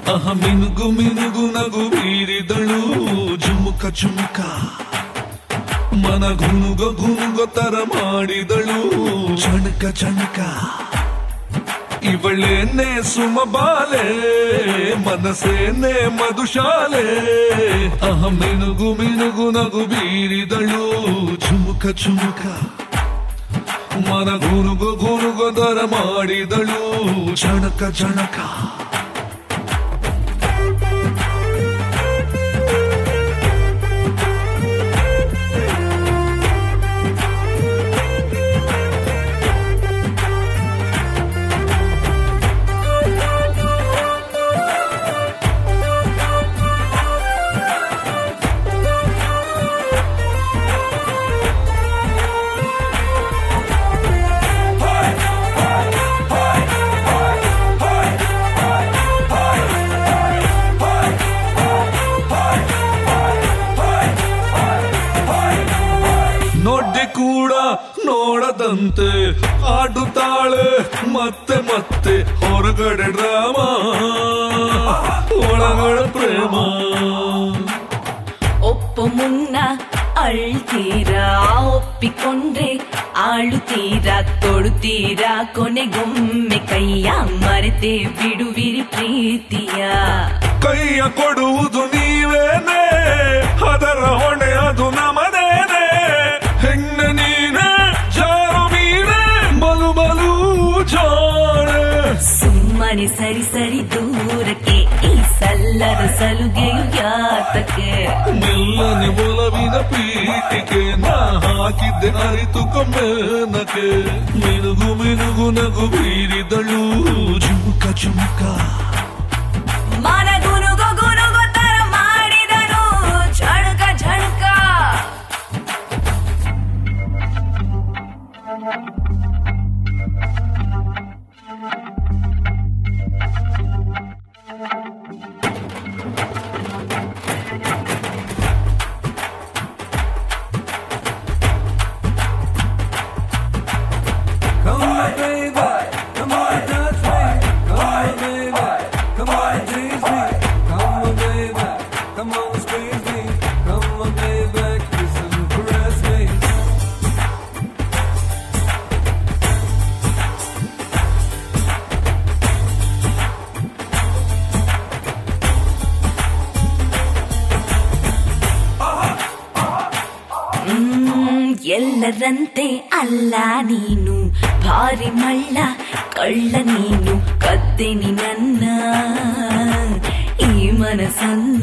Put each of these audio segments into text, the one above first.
ಅಹ ಮಿನುಗು ಮಿನುಗು ನಗು ಬೀರಿದಳು ಜುಮುಕ ಚುಮುಕ ಮನ ಗುನುಗ ಗುನುಗ ತರ ಮಾಡಿದಳು ಚಣಕ ಚಣಕ ಇವಳೇನೆ ಸುಮಬಾಲೆ ಮನಸ್ಸೇನೆ ಮಧುಶಾಲೆ ಅಹ ಮಿನುಗು ಮಿನುಗು ನಗು ಬೀರಿದಳು ಚುಮುಕ ಚುಮುಕ ಮನ ಗುನುಗು ಗುನುಗು ದರ ಮಾಡಿದಳು ಚಣಕ ಚಣಕ ನೊಡ್ಡಿ ಕೂಡ ನೋಡದಂತೆ ಆಡುತ್ತಾಳೆ ಮತ್ತೆ ಮತ್ತೆ ಹೊರಗಡೆ ಡ್ರಾಮ ಒಳಗಡೆ ಪ್ರೇಮ ಒಪ್ಪ ಮುನ್ನ ಅಳ್ತೀರಾ ಒಪ್ಪಿಕೊಂಡ್ರೆ ಆಳುತ್ತೀರಾ ತೊಡುತ್ತೀರಾ ಕೊನೆಗೊಮ್ಮೆ ಕೈಯ ಮರೆತೆ ಬಿಡುವಿರಿ ಪ್ರೀತಿಯ ಕೈಯ ಕೊಡುವುದು ನೀವೇನೆ ಅದರ ಹೊಣೆ ಅದು ನಮನೇನೆ ಹೆಣ್ಣೆ ನೀನೆ ಜಾರು ಮೀನೆ ಬಲು ಬಲು ಜಾಣೆ ಸುಮ್ಮನೆ ಸರಿ ಸರಿ ದೂರಕ್ಕೆ ಈ ಸಲ್ಲದ ಸಲುಗೆಯು ಯಾತಕ್ಕೆ ಮೆಲ್ಲನೆ ಒಲವಿನ ಪೀಠಿಗೆ ನಾ ಹಾಕಿದ್ದೆ ಅರಿತು ಕಮ್ಮೇನಕ್ಕೆ ಮಿನುಗು ಮಿನುಗು ನಗು ಬೀರಿದಳು ಜುಮುಕ ಜುಮುಕ ಮನ ಗುನುಗು ಗುನುಗು ತರ ಮಾಡಿದನು ಝಣಕ ಝಣಕ Come on, baby. Come on, touch me. Come on, baby. Come on, tease me. Come on, baby. Come on, squeeze me. Come on, baby. Kiss and caress me. ಹ್ಮ್, ಎಲ್ಲರಂತೆ ಅಲ್ಲ ನೀನು ಭಾರಿ ಮಳ್ಳ ಕಳ್ಳ ನೀನು ಕದ್ದೆ ನೀ ನನ್ನ ಈ ಮನಸ್ಸನ್ನ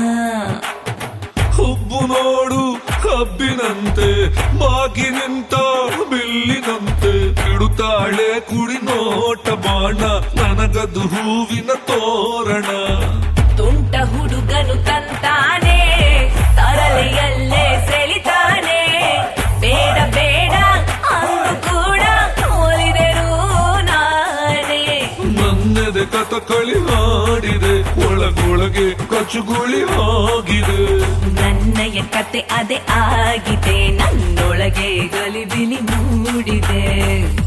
ಹುಬ್ಬು ನೋಡು ಹಬ್ಬಿನಂತೆ ಬಾಗಿ ನಿಂತ ಬಿಲ್ಲಿನಂತೆ ಇಡುತ್ತಾಳೆ ಕುಡಿ ನೋಟ ಬಾಣ ನನಗದು ಹೂವಿನ ತೋರಣ ತುಂಟ ಹುಡುಗನು ತಂತಾನೆ ತರಲೆಯಲ್ಲೇ ಸೆಳಿತಾನೆ ಬೇಡ ಬೇಡ ಅಂದು ಕೂಡ ಒಲಿದರು ನಾನೇ ನನ್ನೆದೆ ಕಥಕಳಿ ಹಾಡಿದೆ ಒಳಗೊಳಗೆ ಕಚುಗುಳಿ ಆಗಿದೆ ನನ್ನಯ ಕತೆ ಅದೇ ಆಗಿದೆ ನನ್ನೊಳಗೆ ಗಲಿಬಿಲಿ ಮೂಡಿದೆ